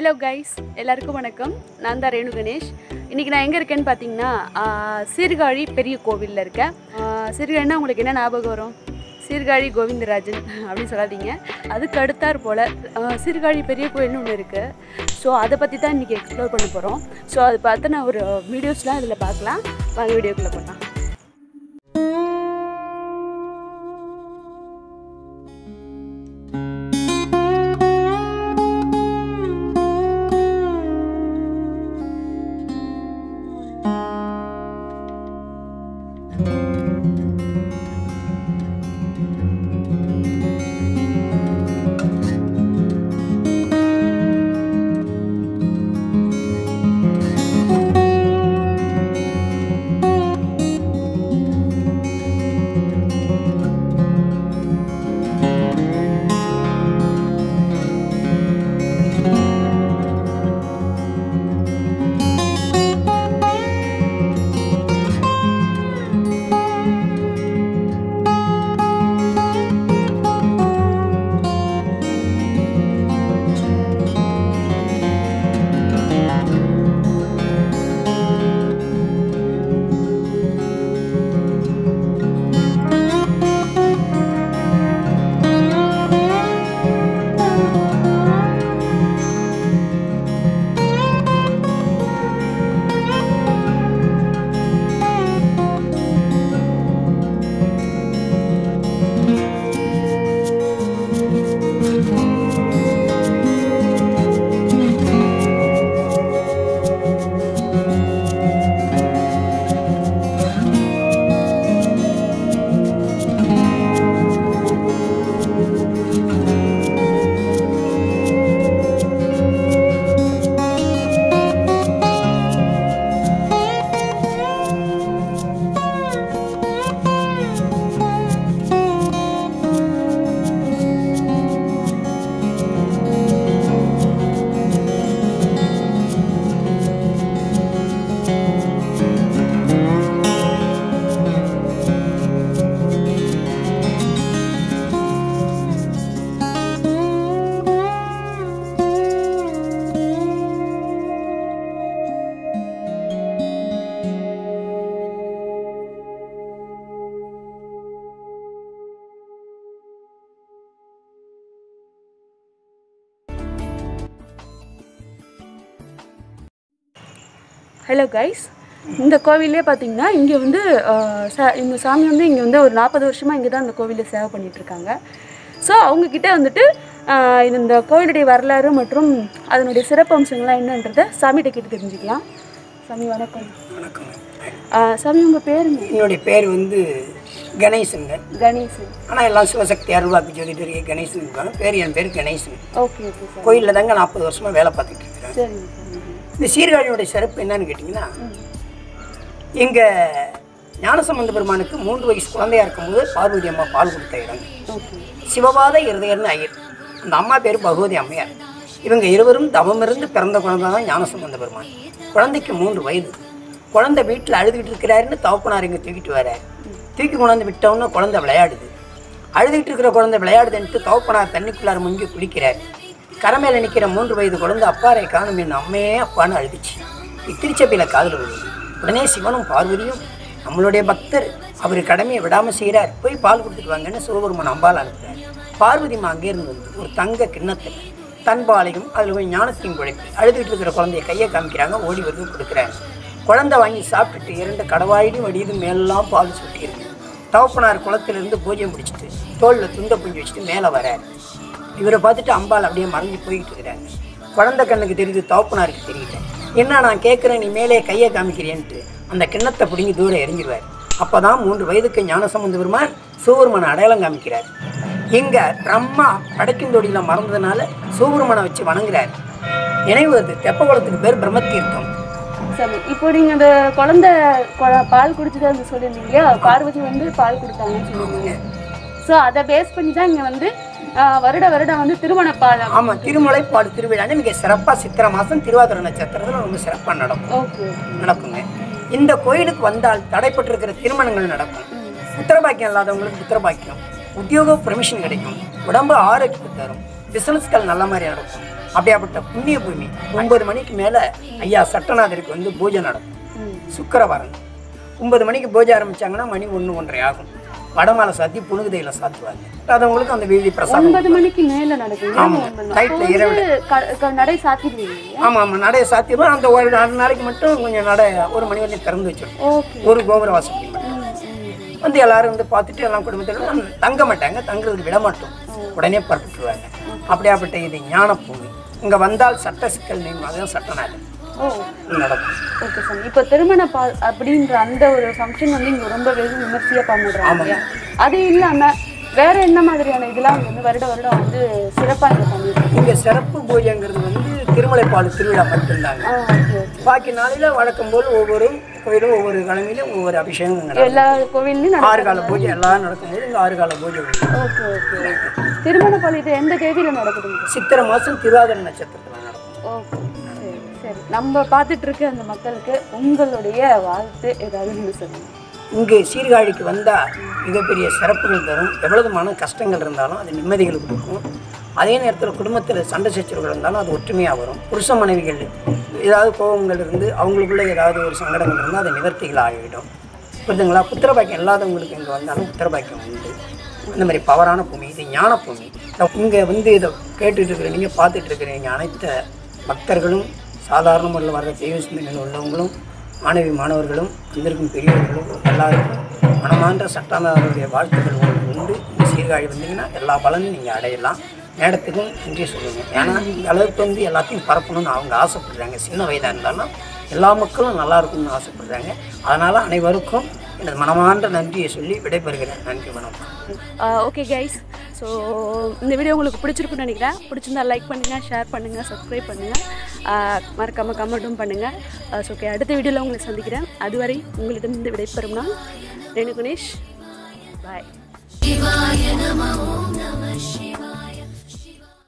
Hello guys எல்லாருக்கும் வணக்கம் நான் தான் ரேணு கணேஷ் இன்றைக்கி நான் எங்கே இருக்கேன்னு பார்த்தீங்கன்னா ஆஹ், சீர்காழி பெரிய கோவிலில் இருக்கேன் ஆஹ், சீர்காழினா உங்களுக்கு என்ன ஞாபகம் வரும் சீர்காழி கோவிந்தராஜன் அப்படின்னு சொல்லாதீங்க அதுக்கு அடுத்தாற் போல் ஆஹ், சீர்காழி பெரிய கோயில்னு ஒன்று இருக்குது ஸோ அதை பற்றி தான் இன்றைக்கி எக்ஸ்ப்ளோர் பண்ண போகிறோம் ஸோ அதை பார்த்து நான் ஒரு வீடியோஸ்லாம் அதில் பார்க்கலாம் வாங்க வீடியோக்குள்ளே போகலாம் ஹலோ கைஸ் இந்த கோவிலே பார்த்தீங்கன்னா இங்கே வந்து ஆஹ், ச இந்த சாமி வந்து இங்கே வந்து ஒரு நாற்பது வருஷமாக இங்கே தான் இந்த கோவிலில் சேவை பண்ணிட்டு இருக்காங்க ஸோ அவங்கக்கிட்ட வந்துட்டு ஆஹ், இந்த கோவிலுடைய வரலாறு மற்றும் அதனுடைய சிறப்பு அம்சங்கள்லாம் என்னன்றதை சாமிகிட்ட கேட்டு தெரிஞ்சுக்கலாம் சாமி வணக்கம் வணக்கம் ஆஹ், சாமி உங்கள் பேருங்க என்னுடைய பேர் வந்து கணேசனுங்க கணேசன் ஆனால் எல்லாம் சிவசக்தி அருள்வாக்கு ஜோதிடர் கணேசன் இருக்காங்க பேர் என் பேர் கணேசன் ஓகே ஓகே சார் கோயிலில் தாங்க நாற்பது வருஷமாக வேலை பார்த்துட்டு இருக்கிறேன் சரிங்க சரிங்க இந்த சீர்காழியோடைய சிறப்பு என்னன்னு கேட்டிங்கன்னா எங்கள் ஞானசம்பந்த பெருமானுக்கு மூன்று வயசு குழந்தையா இருக்கும்போது பார்வதி அம்மா பால் கொடுத்த இடம் ஓகே சிவபாத இருதயர்னு ஐயர் அந்த அம்மா பேர் பகவதி அம்மையார் இவங்க இருவரும் தவமிருந்து பிறந்த குழந்தை தான் ஞானசம்பந்த பெருமான் குழந்தைக்கு மூன்று வயது குழந்தை வீட்டில் அழுதுகிட்டு இருக்கிறாருன்னு தவப்பனார் இங்கே தூக்கிட்டு வரார் தூக்கி கொண்டாந்து விட்டவுடனே குழந்தை விளையாடுது அழுதுகிட்டு இருக்கிற குழந்தை விளையாடுதுன்ட்டு தவப்பனார் தண்ணிக்குள்ளார முங்கி குளிக்கிறார் கரை மேல நிற்கிற மூன்று வயது குழந்தை அப்பாரை காணும் என் அம்மையே அப்பான்னு அழுதுச்சு இத்திருச்சபையில் காதல் விழுது உடனே சிவனும் பார்வதியும் நம்மளுடைய பக்தர் அவர் கடமையை விடாமல் செய்கிறார் போய் பால் கொடுத்துட்டு வாங்கன்னு சிவபெருமான் அம்பாள் அனுப்புகிறார் பார்வதிமா அங்கேருந்து வந்து ஒரு தங்க கிண்ணத்தில் தன்பாலையும் அதில் கொஞ்சம் ஞானத்தையும் குழைப்பு அழுதுகிட்டு இருக்கிற குழந்தைய கையை காமிக்கிறாங்க ஓடி வந்து கொடுக்குறாங்க குழந்தை வாங்கி சாப்பிட்டுட்டு இரண்டு கடவாயிலும் வடியுது மேலெல்லாம் பால் சுட்டியிருக்கு தவப்பனார் குளத்திலிருந்து பூஜை முடிச்சுட்டு தோளில் துண்ட புஞ்சு வச்சுட்டு மேலே வரார் இவரை பார்த்துட்டு அம்பாள் அப்படியே மறைஞ்சு போய்கிட்டு இருக்கிறாங்க குழந்தை கண்ணுக்கு தெரியுது தவப்பனாருக்கு தெரியல என்ன நான் கேட்குறேன் நீ மேலே கையை காமிக்கிறேன்ட்டு அந்த கிண்ணத்தை பிடுங்கி தூரம் எரிஞ்சிருவார் அப்போ தான் மூன்று வயதுக்கு ஞானசம்பந்த பெருமான் சிவபெருமான அடையாளம் காமிக்கிறார் இங்கே பிரம்மா படைக்கும் தொடியில் மறந்ததுனால சிவபெருமானை வச்சு வணங்குறார் நினைவு அது தெப்பகுளத்துக்கு பேர் பிரம்மத்தீர்த்தம் சாமி இப்போ நீங்கள் இந்த குழந்தை கொ- பால் குடிச்சிட்டு வந்து சொல்லியிருந்தீங்க இல்லையா பார்வதி வந்து பால் கொடுத்தாங்கன்னு சொல்லியிருந்தீங்க ஸோ அதை பேஸ் பண்ணி தான் இங்கே வந்து ஆஹ், வருட வருடம் வந்து திருமண பால் ஆமாம் திருமலைப்பாடு திருவிழான்னு மிக சிறப்பாக சித்திரை மாதம் திருவாதிரை நட்சத்திரத்தில் ரொம்ப சிறப்பாக நடக்கும் ஓகே நடக்குங்க இந்த கோயிலுக்கு வந்தால் தடைப்பட்டிருக்கிற திருமணங்கள் நடக்கும் புத்திரபாக்கியம் இல்லாதவங்களுக்கு புத்திரபாக்கியம் உத்தியோக பெர்மிஷன் கிடைக்கும் உடம்பு ஆரோக்கியத்தை தரும் பிசினஸ்கள் நல்ல மாதிரி நடக்கும் அப்படியாப்பட்ட புண்ணிய பூமி ஒன்பது மணிக்கு மேலே ஐயா சட்டநாதருக்கு வந்து பூஜை நடக்கும் ம் சுக்கரவாரம் ஒன்பது மணிக்கு பூஜை ஆரம்பிச்சாங்கன்னா மணி ஒன்று ஒன்றரை ஆகும் வடமாலை சாத்தி புனுகுதையில் சாத்துவாங்க அதவங்களுக்கு அந்த வீதி பிரசாதம் ஒன்பது மணிக்கு மேல நடக்குது ஆமா. நைட்ல இரவுல. க- க- நடை சாத்திடுவீங்க ஆமாம் ஆமாம் நடையை சாத்திடுவோம் அந்த ஒரு நாலு நாளைக்கு மட்டும் கொஞ்சம் நடை ஒரு மணி வரையும் திறந்து வச்சிடும் ஓகே ஒரு கோபுர வாசப்படி மட்டும் வந்து எல்லாரும் வந்து பார்த்துட்டு எல்லாம் குடும்பத்தோட தங்க மாட்டாங்க தங்குறதுக்கு விட மாட்டோம் உடனே பரப்பிட்டுருவாங்க அப்படியாப்பட்ட இது ஞானப்பூமி இங்கே வந்தால் சட்ட சிக்கல் நீங்கும் அதுதான் சட்டநாதன் ஓ நடக்கும் ஓகே சார் இப்போ திருமண பால் அப்படின்ற அந்த ஒரு ஃபங்க்ஷன் வந்து இங்க ரொம்ப வெகு விமர்சையா பண்ணிடுறாங்க இல்லையா அது இல்லாம வேற என்ன மாதிரியான இதெல்லாம் இங்க வந்து வருட வருடம் வந்து சிறப்பா இங்க பண்ணிடுறாங்க இங்கே சிறப்பு பூஜைங்கிறது வந்து திருமலைப்பாடு திருவிழா மட்டும்தாங்க ஆ ஓகே ஓகே பாக்கி நாளில் வழக்கம் போல் ஒவ்வொரு கோயிலும் ஒவ்வொரு கிழமையிலும் ஒவ்வொரு அபிஷேகம் நடக்கும் எல்லா கோவில்லையும் ஆறு கால பூஜை எல்லாம் நடக்கும்போது இங்கே ஆறு கால பூஜை உண்டு. ஓகே ஓகே திருமண பால் இது எந்த தேதியில நடக்குதுங்க சித்திரை மாதம் திருவாதிரை நட்சத்திரத்தில் நடக்கும் ஓகே சரி சரி நம்ம பார்த்துட்டு இருக்க அந்த மக்களுக்கு உங்களுடைய வாழ்த்து ஏதாவது ஒன்று சொல்லுங்க இங்கே சீர்காழிக்கு வந்தால் மிகப்பெரிய சிறப்புகள் தரும் எவ்வளவு மன கஷ்டங்கள் இருந்தாலும் அது நிம்மதிகள் கொடுக்கும் அதே நேரத்தில் குடும்பத்தில் சண்டை சச்சரவுகள் இருந்தாலும் அது ஒற்றுமையாக வரும் புருஷ மனைவிகள் ஏதாவது கோபங்கள் இருந்து அவங்களுக்குள்ள ஏதாவது ஒரு சங்கடங்கள் இருந்தால் அது நிவர்த்திகள் ஆகிவிடும் புரியுதுங்களா புத்திரபாக்கியம் இல்லாதவங்களுக்கு இங்கே வந்தாலும் புத்திரபாக்கியம் உண்டு இந்த மாதிரி பவரான பூமி இது ஞான பூமி இங்கே வந்து இதை கேட்டுட்டு இருக்கிற நீங்கள் பார்த்துட்டு இருக்கிறீங்க அனைத்து பக்தர்களும் சாதாரண முறையில் வர்ற தெய்வ சிந்தனைகள் உள்ளவங்களும் மாணவி மாணவர்களும் வந்திருக்கும் பெரியவர்களும் எல்லாருக்கும் மனமான்ற சட்டாளருடைய வாழ்த்துக்கள் உங்களுக்கு உண்டு இந்த சீர்காழி வந்தீங்கன்னா எல்லா பலனும் நீங்கள் அடையலாம் மேடத்துக்கும் நன்றி சொல்லுங்க ஏன்னா இந்த அளவுக்கு வந்து எல்லாத்தையும் பரப்பணும்னு அவங்க ஆசைப்படுறாங்க சின்ன வயதாக இருந்தாலும் எல்லா மக்களும் நல்லா இருக்கணும்னு ஆசைப்படுறாங்க அதனால் அனைவருக்கும் எனது மனமார்ந்த நன்றியை சொல்லி விடைபெறுகிறேன் நன்றி வணக்கம் ஓகே கைஸ் ஸோ இந்த வீடியோ உங்களுக்கு பிடிச்சிருக்குன்னு நினைக்கிறேன் பிடிச்சிருந்தா லைக் பண்ணுங்கள் ஷேர் பண்ணுங்கள் சப்ஸ்கிரைப் பண்ணுங்கள் மறக்காமல் கமெண்ட்டும் பண்ணுங்கள் ஸோ ஓகே அடுத்த வீடியோவில் உங்களை சந்திக்கிறேன் அதுவரை உங்களிடம் இந்த விடைபெறும் நான் ரேணு கணேஷ் பாய் शिवाय नमः ॐ नमः शिवाय